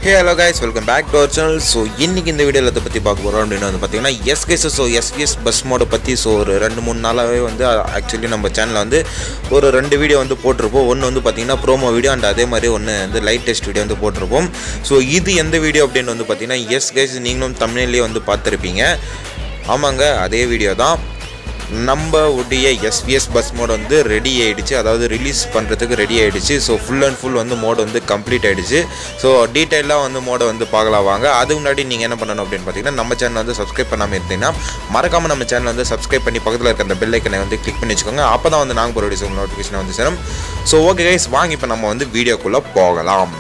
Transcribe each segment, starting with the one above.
hey hello guys welcome back to our channel so இன்றைக்கி இந்த வீடியோவில் எதை பற்றி பார்க்க போகிறோம் அப்படின்னு வந்து பார்த்தீங்கன்னா எஸ்கேஸ் ஸோ எஸ்கேஸ் பஸ் மோடை பற்றி ஸோ ஒரு ரெண்டு மூணு நாளாகவே வந்து ஆக்சுவலி நம்ம சேனலில் வந்து ஒரு ரெண்டு வீடியோ வந்து போட்டிருப்போம் ஒன்று வந்து பார்த்தீங்கன்னா ப்ரோமோ வீடியோ அண்ட் அதே மாதிரி ஒன்று வந்து லைட் டெஸ்ட் வீடியோ வந்து போட்டிருப்போம் ஸோ இது எந்த வீடியோ அப்படின்னு வந்து பார்த்தீங்கன்னா எஸ் கைஸ் நீங்களும் தமிழ்லேயே வந்து பார்த்துருப்பீங்க ஆமாங்க அதே வீடியோ தான் நம்ம உடைய எஸ்பிஎஸ் பஸ் மோட் வந்து ரெடி ஆயிடுச்சு அதாவது ரிலீஸ் பண்ணுறதுக்கு ரெடி ஆயிடுச்சு ஸோ ஃபுல் அண்ட் ஃபுல் வந்து மோட் வந்து கம்ப்ளீட் ஆயிடுச்சு ஸோ டீட்டெயிலாக வந்து மோடை வந்து பார்க்கலாம் வாங்க அதுக்கு முன்னாடி நீங்கள் என்ன பண்ணணும் அப்படின்னு பார்த்தீங்கன்னா நம்ம சேனல் வந்து சப்ஸ்கிரைப் பண்ணாமல் இருந்தீங்கன்னா மறக்காமல் நம்ம சேனல் வந்து சப்ஸ்கிரைப் பண்ணி பக்கத்தில் இருக்க அந்த பெல் ஐக்கனை வந்து கிளிக் பண்ணி வச்சுக்கோங்க அப்போ தான் வந்து நாங்கள் போகிற நோட்டிஃபிகேஷன் வந்து சேரும் ஸோ ஓகே கைஸ் வாங்க இப்போ நம்ம வந்து வீடியோக்குள்ளே போகலாம்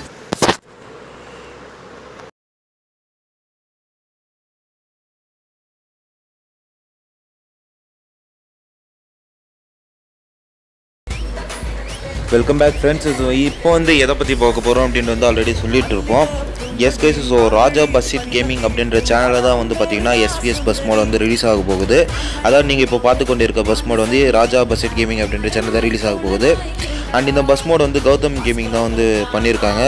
வெல்கம் பேக் ஃப்ரெண்ட்ஸ் ஸோ இப்போ வந்து எதை பற்றி பார்க்க போகிறோம் அப்படின்னு வந்து ஆல்ரெடி சொல்லிட்டு இருப்போம் yes guys so Raja Bussid gaming அப்படின்ற சேனலில் தான் வந்து பார்த்தீங்கன்னா எஸ்பிஎஸ் பஸ் மோட் வந்து ரிலீஸ் ஆக போகுது அதாவது நீங்கள் இப்போ பார்த்து கொண்டு இருக்க பஸ் மோட் வந்து ராஜா பஸ்ஸிட் கேமிங் அப்படின்ற சேனல் தான் ரிலீஸ் ஆக போகுது அண்ட் இந்த பஸ் மோட் வந்து கௌதம் கேமிங் தான் வந்து பண்ணியிருக்காங்க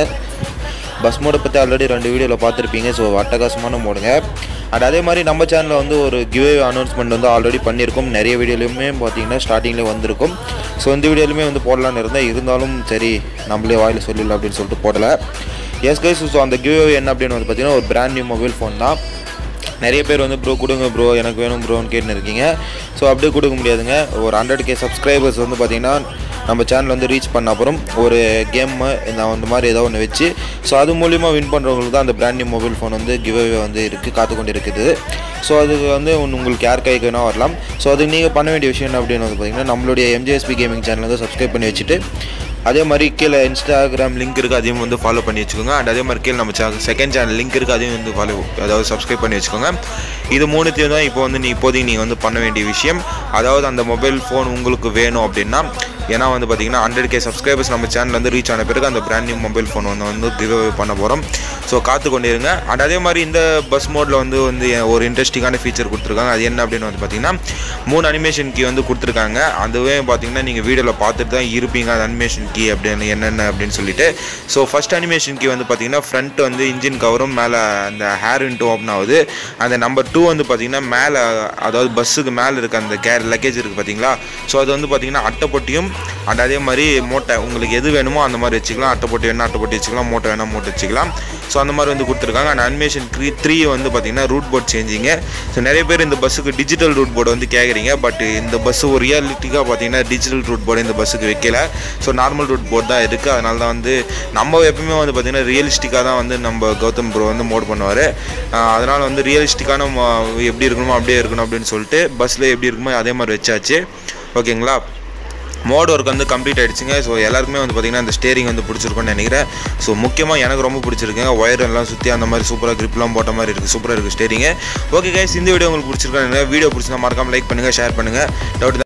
பஸ் மோடை பற்றி ஆல்ரெடி ரெண்டு வீடியோவில் பார்த்துருப்பீங்க ஸோ அட்டகாசமான மோடுங்க அண்ட் அதே மாதிரி நம்ம சேனலில் வந்து ஒரு கிவே அனௌன்ஸ்மெண்ட் வந்து ஆல்ரெடி பண்ணியிருக்கோம் நிறைய வீடியோலையுமே பார்த்தீங்கன்னா ஸ்டார்டிங்லேயே வந்திருக்கும் ஸோ இந்த வீடியோலையுமே வந்து போடலான்னு இருந்தேன் இருந்தாலும் சரி நம்மளே வாயில் சொல்லிடலாம் அப்படின்னு சொல்லிட்டு போடலை எஸ் கைஸ் ஸோ அந்த கிவே என்ன அப்படின்னு வந்து பார்த்தீங்கன்னா ஒரு பிராண்ட் நியூ மொபைல் ஃபோன் தான் நிறைய பேர் வந்து ப்ரோ கொடுங்க ப்ரோ எனக்கு வேணும் ப்ரோன்னு கேட்டுன்னு இருக்கீங்க ஸோ அப்படியே கொடுக்க முடியாதுங்க ஒரு ஹண்ட்ரட் கே சப்ஸ்கிரைபர்ஸ் வந்து பார்த்தீங்கன்னா நம்ம சேனல் வந்து ரீச் பண்ண அப்புறம் ஒரு கேம்மு இந்த அந்த மாதிரி ஏதோ ஒன்று வச்சு ஸோ அது மூலிமா வின் பண்ணுறவங்களுக்கு தான் அந்த பிராண்ட் நியூ மொபைல் ஃபோன் வந்து கிவ்அவே வந்து இருக்குது காத்து கொண்டு இருக்குது ஸோ அது வந்து ஒன்று உங்களுக்கு யார் கைக்கு வேணால் வரலாம் ஸோ அதுக்கு நீங்கள் பண்ண வேண்டிய விஷயம் என்ன அப்படின்னு வந்து பார்த்தீங்கன்னா நம்மளுடைய எம்ஜிஎஸ்பி கேமிங் சேனல் வந்து சப்ஸ்கிரைப் பண்ணி வச்சுட்டு அதே மாதிரி கீழே இன்ஸ்டாகிராம் லிங்க் இருக்குது அதையும் வந்து ஃபாலோ பண்ணி வச்சுக்கோங்க அண்ட் அதே மாதிரி கீழே நம்ம செகண்ட் சேனல் லிங்க் இருக்குது அதையும் வந்து ஃபாலோ அதாவது சப்ஸ்கிரைப் பண்ணி வச்சுக்கோங்க இது மூணுத்தையும் தான் இப்போ வந்து நீ இப்போதைக்கு நீங்கள் வந்து பண்ண வேண்டிய விஷயம் அதாவது அந்த மொபைல் ஃபோன் உங்களுக்கு வேணும் அப்படின்னா ஏன்னா வந்து பார்த்தீங்கன்னா ஹண்ட்ரட் கே சப்ஸ்கிரைபர்ஸ் நம்ம சேனல் வந்து ரீச் ஆன பிறகு அந்த பிராண்ட் நியூ மொபைல் ஃபோன் வந்து வந்து கிவ் பண்ண போகிறோம் ஸோ காத்து கொண்டு இருங்க அண்ட் அதே மாதிரி இந்த பஸ் மோடில் வந்து வந்து ஒரு இன்ட்ரெஸ்டிங்கான ஃபீச்சர் கொடுத்துருக்காங்க அது என்ன அப்படின்னு வந்து பார்த்தீங்கன்னா மூணு அனிமேஷன் கீ வந்து கொடுத்துருக்காங்க அதுவே பார்த்தீங்கன்னா நீங்கள் வீடியோவில் பார்த்துட்டு தான் இருப்பீங்க அந்த அனிமேஷன் கீ அப்படின்னு என்னென்ன அப்படின்னு சொல்லிட்டு ஸோ ஃபஸ்ட் அனிமேஷன் கீ வந்து பார்த்தீங்கன்னா ஃப்ரண்ட் வந்து இன்ஜின் கவரும் மேலே அந்த ஹேர் இன்ட்டு ஓப்பன் ஆகுது அந்த நம்பர் டூ வந்து பார்த்தீங்கன்னா மேலே அதாவது பஸ்ஸுக்கு மேலே இருக்க அந்த கேர் லக்கேஜ் இருக்குது பார்த்தீங்களா ஸோ அது வந்து பார்த்தீங்கன்னா அட்டைப்பொட்டியும் அண்ட் அதே மாதிரி மூட்டை உங்களுக்கு எது வேணுமோ அந்த மாதிரி வச்சுக்கலாம் அட்டைப்பொட்டி வேணால் அட்டைப்பொட்டி வச்சுக்கலாம் மூட்டை வேணால் மூட்டை வச்சுக்கலாம் ஸோ அந்த மாதிரி வந்து கொடுத்துருக்காங்க அண்ட் அனிமேஷன் த்ரீ த்ரீ வந்து பார்த்தீங்கன்னா ரூட் போர்ட் சேஞ்சிங்க ஸோ நிறைய பேர் இந்த பஸ்ஸுக்கு டிஜிட்டல் ரூட் போர்டு வந்து கேட்குறீங்க பட் இந்த பஸ்ஸு ஒரு ரியாலிட்டிக்காக பார்த்தீங்கன்னா டிஜிட்டல் ரூட் போர்டு இந்த பஸ்ஸுக்கு வைக்கல ஸோ நார்மல் ரூட் போர்டு தான் இருக்குது அதனால தான் வந்து நம்ம எப்பவுமே வந்து பார்த்தீங்கன்னா ரியலிஸ்டிக்காக தான் வந்து நம்ம கௌதம் ப்ரோ வந்து மோட் பண்ணுவார் அதனால் வந்து ரியலிஸ்டிக்கான எப்படி இருக்கணுமோ அப்படியே இருக்கணும் அப்படின்னு சொல்லிட்டு பஸ்ஸில் எப்படி இருக்குமோ அதே மாதிரி வச்சாச்சு ஓகேங்களா மோட் ஒர்க் வந்து கம்ப்ளீட் ஆகிடுச்சுங்க ஸோ எல்லாருக்குமே வந்து பார்த்திங்கன்னா அந்த ஸ்டேரிங் வந்து பிடிச்சிருக்கும்னு நினைக்கிறேன் ஸோ முக்கியமாக எனக்கு ரொம்ப பிடிச்சிருக்குங்க ஒயர் எல்லாம் சுற்றி அந்த மாதிரி சூப்பராக கிரிப்லாம் போட்ட மாதிரி இருக்குது சூப்பராக இருக்குது ஸ்டேரிங்கு ஓகே கைஸ் இந்த வீடியோ உங்களுக்கு பிடிச்சிருக்கேன் வீடியோ பிடிச்சிருந்தா மறக்காமல் லைக் பண்ணுங்கள் ஷேர் பண்ணுங்கள் டவுட்